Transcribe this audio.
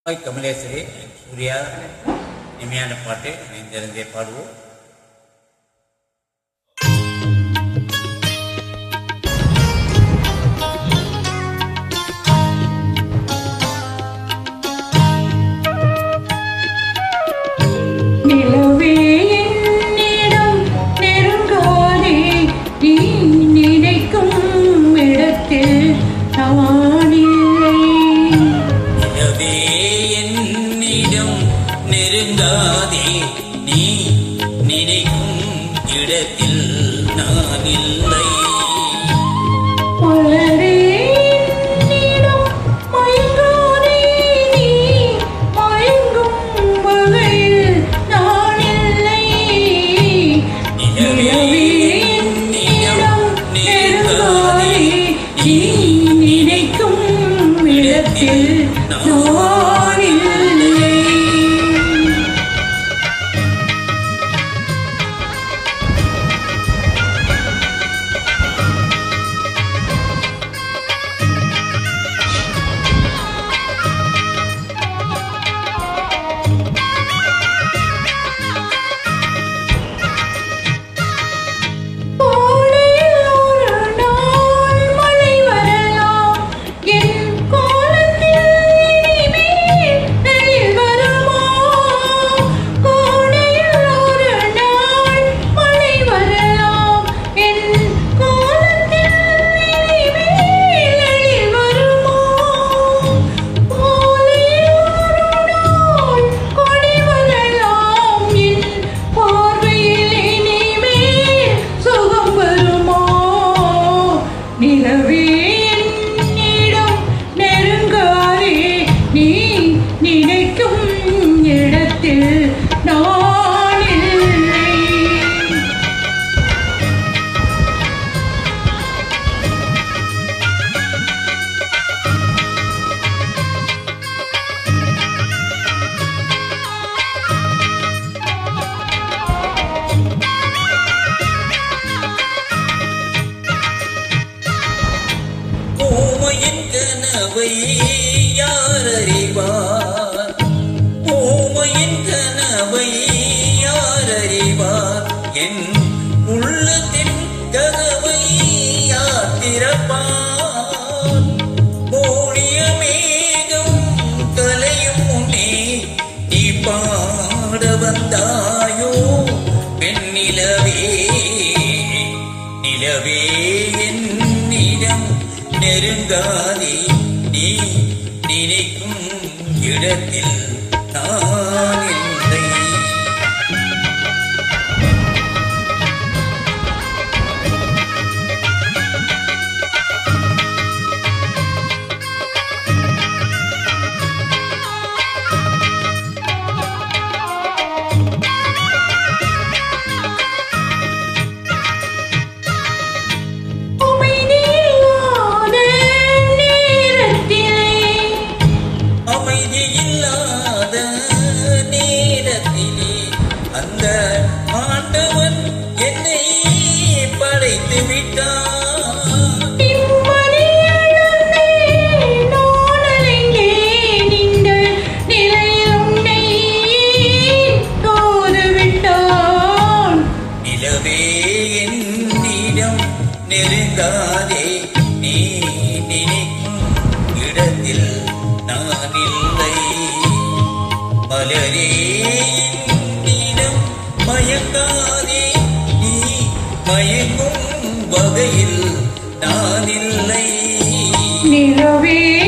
hi Kamaleswari Surya இனிமையான பாட்டு இணைந்திருந்தே பாடுவோம் நிலவே என்னிடம் நெருங்காதே நீ நினைக்கும் இடத்தில் நான் இல்லை நிலவே என்னிடம் நெருங்காதே நீ நினைக்கும் இடத்தில் நான் இல்லை மலரே என்னிடம் மயங்காதே நீ மயங்கும் வகையில் நான் இல்லை நிலவே என்னிடம் நெருங்காதே நீ நினைக்கும் இடத்தில் நான் இல்லை கோடையில் ஒரு நாள் மழை வரலாம் என் கோலத்தில் இனிமேல் வெயில் வருமா கோடையில் ஒரு நாள் மழை வரலாம் என் கோலத்தில் இனிமேல் வெயில் வருமா கோலையில் ஒரு நாள் கொடி வரலாம் என் பார்வையில் இனிமேல் சுகம் வருமா நிலவே என்னிடம் நெருங்காதே நீ நினைக்கும் இடத்தில் நான் இல்லை ஊமையின் கனவை யார் அறிவார் ஊமையின் கனவை யார் அறிவார் என் உள்ளத்தின் கதவை யார் திறப்பார் மூடிய மேகம் கலையும் முன்னே நீ பாட வந்தாயோ பெண்ணிலவே நிலவே என்னிடம் நெருங்காதே நீ நினைக்கும் இடத்தில் நான் இல்லை அமைதியில்லாத நேரத்திலே அமைதி இல்லாத நேரத்திலே அந்த ஆண்டவன் என்னை படைத்து விட்டான் நிம்மதியிழந்தே நான் அலைந்தேன் இந்த நிலையில் உன்னை தோதுவிட்டான் நிலவே என்னிடம் நெருங்காதே நீ நினைக்கும் இடத்தில் நான் இல்லை மலரே என்னிடம் மயங்காதே நீ மயங்கும் வகையில் நான் இல்லை நிலவே